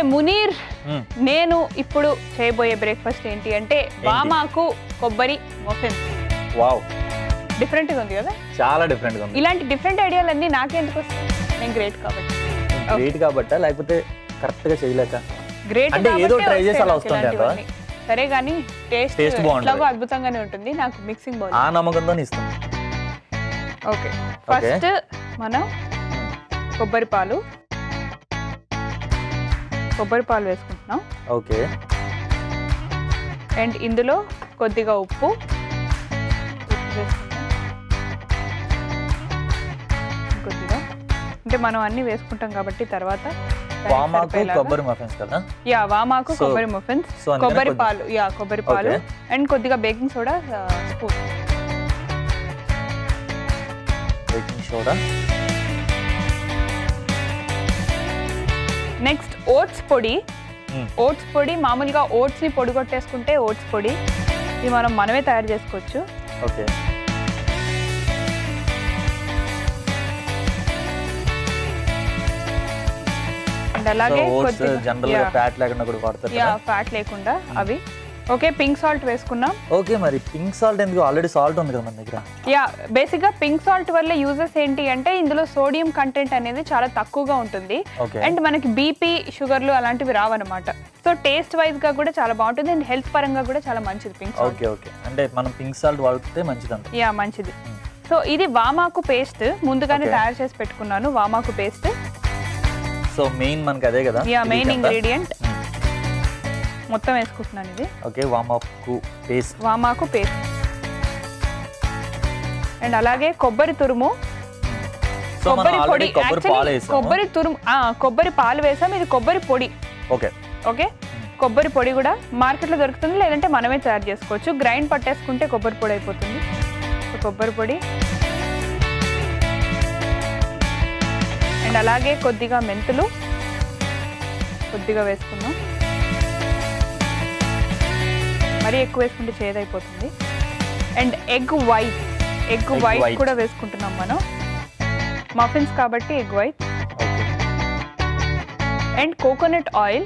మునీర్ మ్మ్. నేను ఇప్పుడు చేయబోయే బ్రేక్ఫాస్ట్ ఏంటి అంటే వామాకు కొబ్బరి మఫిన్ వావ్ డిఫరెంట్గా ఉంది కదా చాలా డిఫరెంట్ గా ఉంది ఇలాంటి డిఫరెంట్ ఐడియాలన్నీ నాకెందుకు వస్తాయి నేను గ్రేట్ కాబట్టి గ్రేట్ కాబట్టా లేకపోతే కరెక్ట్ గా చేయలేక గ్రేట్ అంటే ఏదో try చేసి అలా వస్తుంది అంటావా? సరే కానీ టేస్ట్ Taste బాగుంటుంది. ఎట్లాగో అద్భుతంగానే ఉంటుంది నాకు మిక్సింగ్ బాగుంది ఆ నమ్మకంతో ఇస్తాం ఓకే ఫస్ట్ మనం కొబ్బరి పాలు కొబ్బరి పాలు వేసుకుంటున్నాం ఓకే అండ్ ఇందులో కొద్దిగా ఉప్పు ఉప్పు వేసుకుంటాం కొద్దిగా అంటే మనం అన్ని వేసుకుంటాం కాబట్టి తర్వాత దానికి వామాకు సరిపోయేలాగా- కొబ్బరి మఫిన్స్ కదా యా వామాకు So, కొబ్బరి ముఫిన్స్ so అందుకనే కొబ్బరి కొద్ది- పాలు యా కొబ్బరి పాలు Okay. అండ్ కొద్దిగా baking soda spoon baking soda next oats పొడి మ్మ్. ఓట్స్ పొడి మామూలుగా ఓట్స్ని పొడి కొట్టేసుకుంటే ఓట్స్ పొడి ఇది మనం మనమే తయారు చేసుకోవచ్చు ఓకే అండ్ అలాగే ఓట్స్ కొద్దిగా జనరల్ గా ఫ్యాట్ లేకుండా కూడా వాడతారు యా కదా ఫ్యాట్ లేకుండా అవి ఓకే పింక్ సాల్ట్ వేసుకున్నాం ఓకే మరి పింక్ సాల్ట్ ఎందుకు ఆల్రెడీ సాల్ట్ ఉంది కదా మన దగ్గర యా బేసిక్గా పింక్ సాల్ట్ వల్ల యూజెస్ ఏంటి అంటే ఇందులో సోడియం కంటెంట్ అనేది చాలా తక్కువగా ఉంటుంది ఓకే అండ్ మనకి బీపీ షుగర్లు అలాంటివి రావన్నమాట సో టేస్ట్ వైజ్ గా కూడా చాలా బాగుంటుంది అండ్ హెల్త్ పరంగా కూడా చాలా మంచిది పింక్ సాల్ట్ ఓకే ఓకే అంటే మనం పింక్ సాల్ట్ వాడితే మంచిదంట యా మంచిది సో ఇది వామాకు పేస్ట్ ముందుగానే Okay. తయారు చేసి పెట్టుకున్నాను వామాకు పేస్ట్ సో మెయిన్ మనకి అదే కదా యా ఇది మెయిన్ కదా? Ingredient hmm. మొత్తం వేసుకుంటున్నాను ఇది ఓకే వామప్కు పేస్ట్ వామాకు పేస్ట్ అండ్ అలాగే కొబ్బరి తురుము సో మనం కొబ్బరి పొడి ఆల్రెడీ కొబ్బరి పాలు Actually, వేసాము కొబ్బరి తురుము ఆ, కొబ్బరి పాలు వేసాం ఇది కొబ్బరి పొడి ఓకే ఓకే కొబ్బరి పొడి కూడా మార్కెట్లో దొరుకుతుంది లేదంటే మనమే తయారు చేసుకోవచ్చు గ్రైండ్ పట్టేసుకుంటే కొబ్బరి పొడి అయిపోతుంది సో కొబ్బరి పొడి అండ్ అలాగే కొద్దిగా మెంతులు కొద్దిగా వేసుకుందాం మరీ ఎక్కువ వేసుకుంటే చేదైపోతుంది and egg white egg Egg white white. కూడా వేసుకుంటున్నాం మనం మఫిన్స్ కాబట్టి egg white okay and coconut oil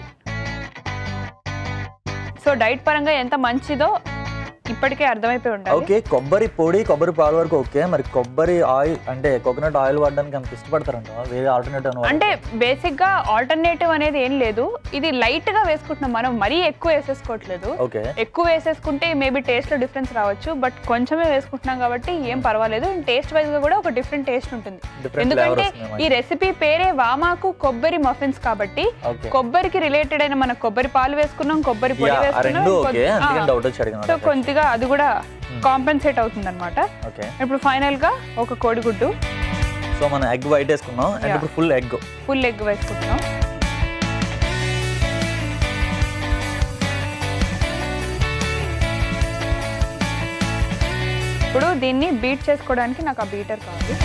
so diet పరంగా ఎంత మంచిదో ఇప్పటికే అర్థమైపోయి ఉండాలి ఓకే కొబ్బరి పొడి కొబ్బరి పాలు వరకు ఓకే మరి కొబ్బరి ఆయిల్ అంటే కోకోనట్ ఆయిల్ వాడడానికి అంత ఇష్టపడతారంట వేరే ఆల్టర్నేటివ్ అంటే బేసిక్ గా ఆల్టర్నేటివ్ అనేది ఏం లేదు ఇది లైట్ గా వేసుకుంటున్నాం మనం మరీ ఎక్కువ వేసేసుకోవట్లేదు ఓకే ఎక్కువ వేసేసుకుంటే మేబీ టేస్ట్ లో డిఫరెన్స్ రావచ్చు బట్ కొంచెమే వేసుకుంటున్నాం కాబట్టి ఏం పర్వాలేదు టేస్ట్ వైజ్ గా కూడా ఒక డిఫరెంట్ టేస్ట్ ఉంటుంది డిఫరెంట్ ఎందుకంటే ఫ్లేవర్స్ ఈ రెసిపీ పేరే వామాకు కొబ్బరి మఫిన్స్ కాబట్టి ఓకే కొబ్బరికి రిలేటెడ్ అయిన మన కొబ్బరి పాలు వేసుకున్నాం కొబ్బరి పొడి యా ఆ వేసుకున్నాం రెండు ఓకే కొద్ది- అందుకని ఆ, డౌట్ వచ్చి సో అడిగిన కొద్దిగా అది కూడా కాంపెన్సేట్ అవుతుంది అనమాట ఓకే ఇప్పుడు ఫైనల్ గా ఒక కోడిగుడ్డు సో మనం ఎగ్ వైట్ వేసుకున్నాం అండ్ Yeah. ఇప్పుడు ఫుల్ ఎగ్ ఫుల్ ఎగ్ వేసుకుంటున్నాం ఇప్పుడు దీన్ని బీట్ చేసుకోవడానికి నాకు ఆ బీటర్ కావాలి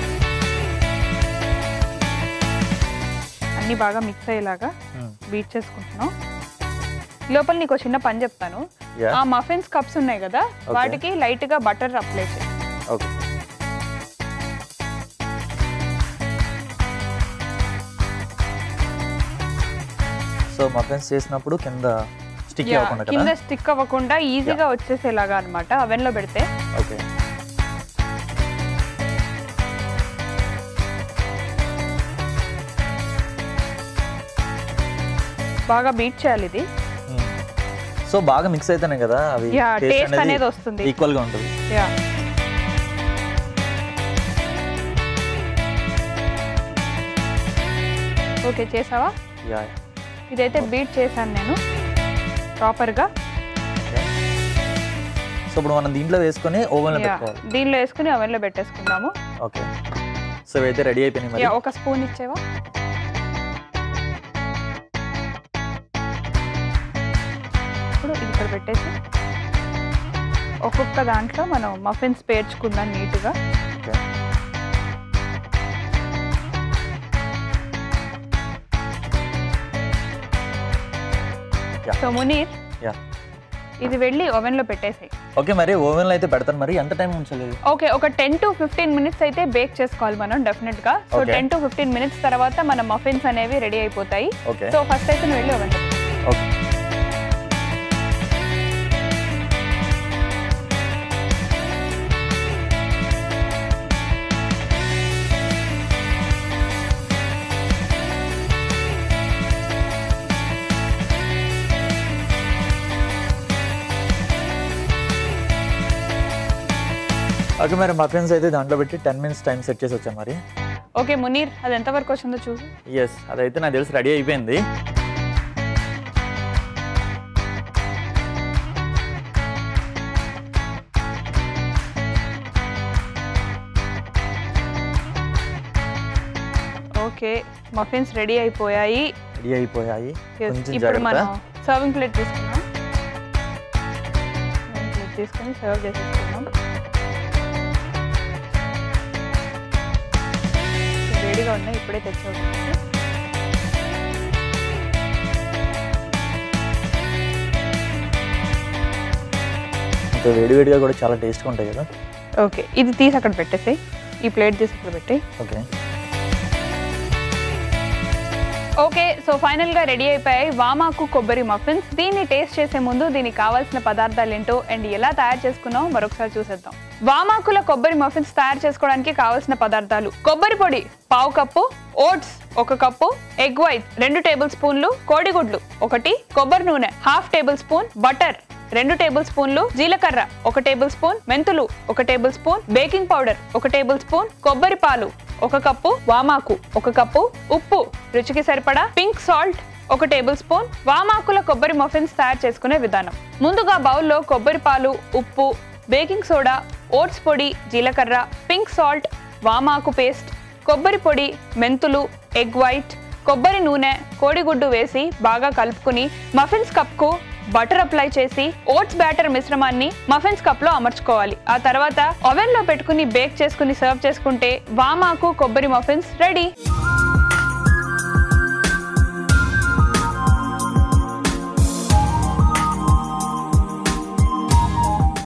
అన్ని బాగా మిక్స్ అయ్యేలాగా బీట్ చేసుకుంటున్నాం లోపల నీకు ఒక చిన్న పని చెప్తాను యా ఆ మఫిన్స్ కప్స్ ఉన్నాయి కదా వాటికి లైట్ గా బటర్ అప్లై చేయి ఓకే సో మఫిన్స్ చేసినప్పుడు కింద స్టిక్ Yeah, అవ్వకుండా కింద కదా స్టిక్ అవ్వకుండా ఈజీగా వచ్చేసేలాగా అనమాట అవెన్ లో పెడితే ఓకే బాగా బీట్ చేయాలి ఇది సో బాగా మిక్స్ అయితేనే కదా అవి యా టేస్ట్ అనేది వస్తుంది ఈక్వల్ గా ఉంటుంది యా ఓకే చేసావా యా ఇదైతే బీట్ చేశాను నేను ప్రాపర్గా సో ఇప్పుడు మనం దీంట్లో వేసుకొని ఓవెన్ లో యా పెట్టుకోవాలి దీనిలో వేసుకుని అవెన్లో పెట్టేసుకుందాము ఓకే సో ఇవైతే రెడీ అయిపోయినాయి మరి యా ఒక స్పూన్ ఇచ్చేవా ఇప్పుడు ఇది ఇక్కడ పెట్టేసి ఒక్కొక్క దాంట్లో మనం మఫిన్స్ పేర్చుకుందాం నీట్గా ఓకే సో మునీర్ యా ఇది వెళ్ళి ఓవెన్లో పెట్టేసాయి ఓకే మరి ఓవెన్లో అయితే పెడతాను మరి ఎంత టైం ఉంచాలి ఓకే ఒక టెన్ టు ఫిఫ్టీన్ మినిట్స్ అయితే బేక్ చేసుకోవాలి మనం డెఫినెట్ గా so Okay. Ten to fifteen minutes తర్వాత మన మఫిన్స్ అనేవి రెడీ అయిపోతాయి ఓకే సో ఫస్ట్ అయితే నువ్వు వెళ్ళి ఓవెన్ ఓకే ఓకే మరి మఫిన్స్ అయితే దాంట్లో పెట్టి టెన్ మినిట్స్ టైం సెట్ చేసి వచ్చాను మరి ఓకే మునీర్ అది ఎంత వరకు వచ్చిందో చూసి ఎస్ అదైతే నాకు తెలిసి రెడీ అయిపోయింది ఓకే మఫిన్స్ రెడీ అయిపోయాయి రెడీ అయిపోయాయి Yes, కొంచెం ఇప్పుడు జాగ్రత్త మనం సర్వింగ్ ప్లేట్ తీసుకున్నాం సర్వింగ్ ప్లేట్ తీసుకొని సర్వ్ చేసేసుకున్నాం వేడిగా ఉన్నాయి ఇప్పుడే తెచ్చావు ఇంకా వేడివేడిగా కూడా చాలా టేస్ట్గా ఉంటాయి కదా ఓకే ఇది తీసి అక్కడ పెట్టేసాయి ఈ ప్లేట్ తీసి అక్కడ పెట్టేయి ఓకే ఓకే సో ఫైనల్ గా రెడీ అయిపోయాయి వామాకు కొబ్బరి మఫిన్స్ దీన్ని టేస్ట్ చేసే ముందు దీనికి కావాల్సిన పదార్థాలు ఏంటో అండ్ ఎలా తయారు చేసుకున్నామో మరొకసారి చూసేద్దాం వామాకుల కొబ్బరి మఫిన్స్ తయారు చేసుకోవడానికి కావాల్సిన పదార్థాలు కొబ్బరి పొడి పావు కప్పు ఓట్స్ ఒక కప్పు ఎగ్ వైట్ రెండు టేబుల్ స్పూన్లు కోడిగుడ్లు ఒకటి కొబ్బరి నూనె హాఫ్ టేబుల్ స్పూన్ బటర్ రెండు టేబుల్ స్పూన్లు జీలకర్ర ఒక టేబుల్ స్పూన్ మెంతులు ఒక టేబుల్ స్పూన్ బేకింగ్ పౌడర్ ఒక టేబుల్ స్పూన్ కొబ్బరి పాలు ఒక కప్పు వామాకు ఒక కప్పు ఉప్పు రుచికి సరిపడా పింక్ సాల్ట్ ఒక టేబుల్ స్పూన్ వామాకుల కొబ్బరి మఫిన్స్ తయారు చేసుకునే విధానం ముందుగా బౌల్లో కొబ్బరి పాలు ఉప్పు బేకింగ్ సోడా ఓట్స్ పొడి జీలకర్ర పింక్ సాల్ట్ వామాకు పేస్ట్ కొబ్బరి పొడి మెంతులు ఎగ్ వైట్ కొబ్బరి నూనె కోడిగుడ్డు వేసి బాగా కలుపుకుని మఫిన్స్ కప్కు బటర్ అప్లై చేసి ఓట్స్ బ్యాటర్ మిశ్రమాన్ని మఫిన్స్ కప్ లో అమర్చుకోవాలి ఆ తర్వాత ఓవెన్ లో పెట్టుకుని బేక్ చేసుకుని సర్వ్ చేసుకుంటే వామాకు కొబ్బరి మఫిన్స్ రెడీ